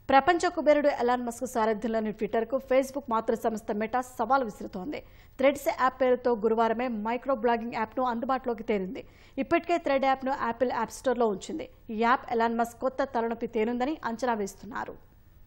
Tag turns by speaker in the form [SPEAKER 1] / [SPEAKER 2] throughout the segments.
[SPEAKER 1] ప్రపంచ కుబేరుడు Elon Musk సారథ్యంలోని ట్విట్టర్కు ఫేస్బుక్ మాతృ సంస్థ మెటా సవాల్ విసురుతోంది థ్రెడ్స్ యాప్ పేరుతో గురువారమే మైక్రో బ్లాగింగ్ యాప్ను అందుబాటులోకి తేనుంది ఇప్పటికే థ్రెడ్ యాప్ను యాపిల్ యాప్ స్టోర్లో ఉంచింది ఈ యాప్ ఎలాన్ మస్క్ కొత్త తలనొప్పి తేనుందని అంచనా వేస్తున్నారు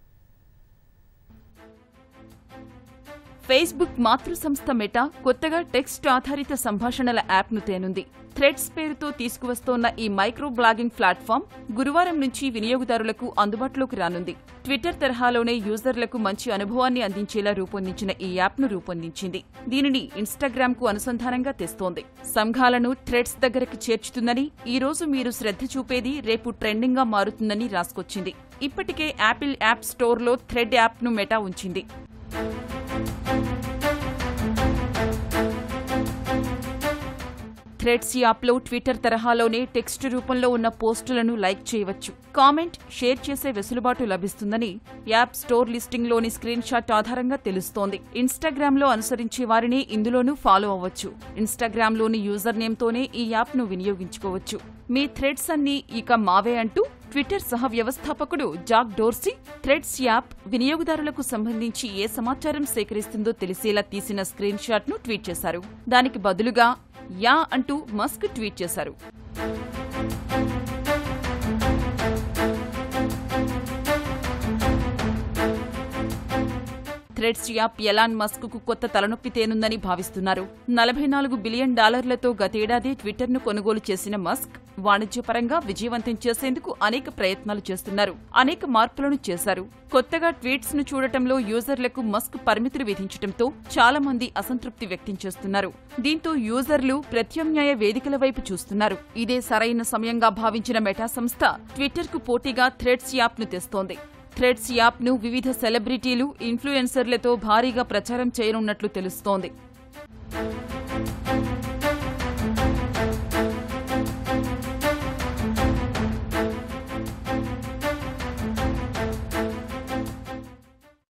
[SPEAKER 2] ఫేస్బుక్ మాతృ సంస్థ మెటా కొత్తగా టెక్స్ట్ ఆధారిత సంభాషణల యాప్ను తేనుంది థ్రెడ్స్ పేరుతో తీసుకువస్తోన్న ఈ మైక్రో బ్లాగింగ్ ప్లాట్ఫామ్ గురువారం నుంచి వినియోగదారులకు అందుబాటులోకి రానుంది ట్విట్టర్ తరహాలోనే యూజర్లకు మంచి అనుభవాన్ని అందించేలా రూపొందించిన ఈ యాప్ను రూపొందించింది దీనిని ఇన్స్టాగ్రామ్ కు అనుసంధానంగా తెస్తోంది సంఘాలను థ్రెడ్స్ దగ్గరకు చేర్చుతుందని ఈ రోజు మీరు శ్రద్ధ చూపేది రేపు ట్రెండింగ్ గా మారుతుందని రాసుకొచ్చింది ఇప్పటికే యాపిల్ యాప్ స్టోర్లో థ్రెడ్ యాప్ను మెటా ఉంచింది థ్రెడ్స్ యాప్లో ట్విట్టర్ తరహాలోనే టెక్స్ట్ రూపంలో ఉన్న పోస్టులను లైక్ చేయవచ్చు కామెంట్ షేర్ చేసే వెసులుబాటు లభిస్తుందని యాప్ స్టోర్ లిస్టింగ్లోని స్క్రీన్ షాట్ ఆధారంగా తెలుస్తోంది ఇన్స్టాగ్రామ్లో అనుసరించే వారిని ఇందులోనూ ఫాలో అవ్వచ్చు ఇన్స్టాగ్రామ్లోని యూజర్ నేమ్తోనే ఈ యాప్ను వినియోగించుకోవచ్చు మీ థ్రెడ్స్ అన్ని ఇక మావే అంటూ ట్విట్టర్ సహ వ్యవస్థాపకుడు జాక్ డోర్సీ థ్రెడ్స్ యాప్ వినియోగదారులకు సంబంధించి ఏ సమాచారం సేకరిస్తుందో తెలిసేలా తీసిన స్క్రీన్ షాట్ను ట్వీట్ చేశారు దానికి బదులుగా యా అంటూ మస్క్ ట్వీట్ చేశారు థ్రెడ్స్ యాప్ ఎలాన్ మస్క్ కు కొత్త తలనొప్పి తేనుందని భావిస్తున్నారు నలభై నాలుగు బిలియన్ డాలర్లతో గతేడాది ట్విట్టర్ను కొనుగోలు చేసిన మస్క్ వాణిజ్యపరంగా విజయవంతం చేసేందుకు అనేక ప్రయత్నాలు చేస్తున్నారు అనేక మార్పులను చేశారు కొత్తగా ట్వీట్స్ ను చూడటంలో యూజర్లకు మస్క్ పరిమితులు విధించడంతో చాలా మంది అసంతృప్తి వ్యక్తం చేస్తున్నారు దీంతో యూజర్లు ప్రత్యామ్నాయ వేదికల వైపు చూస్తున్నారు ఇదే సరైన సమయంగా భావించిన మెటా సంస్థ ట్విట్టర్ కు పోటీగా థ్రెడ్స్ యాప్ ను తెస్తోంది థ్రెడ్స్ యాప్ను వివిధ సెలబ్రిటీలు ఇన్ఫ్లుయెన్సర్లతో భారీగా ప్రచారం చేయనున్నట్లు తెలుస్తోంది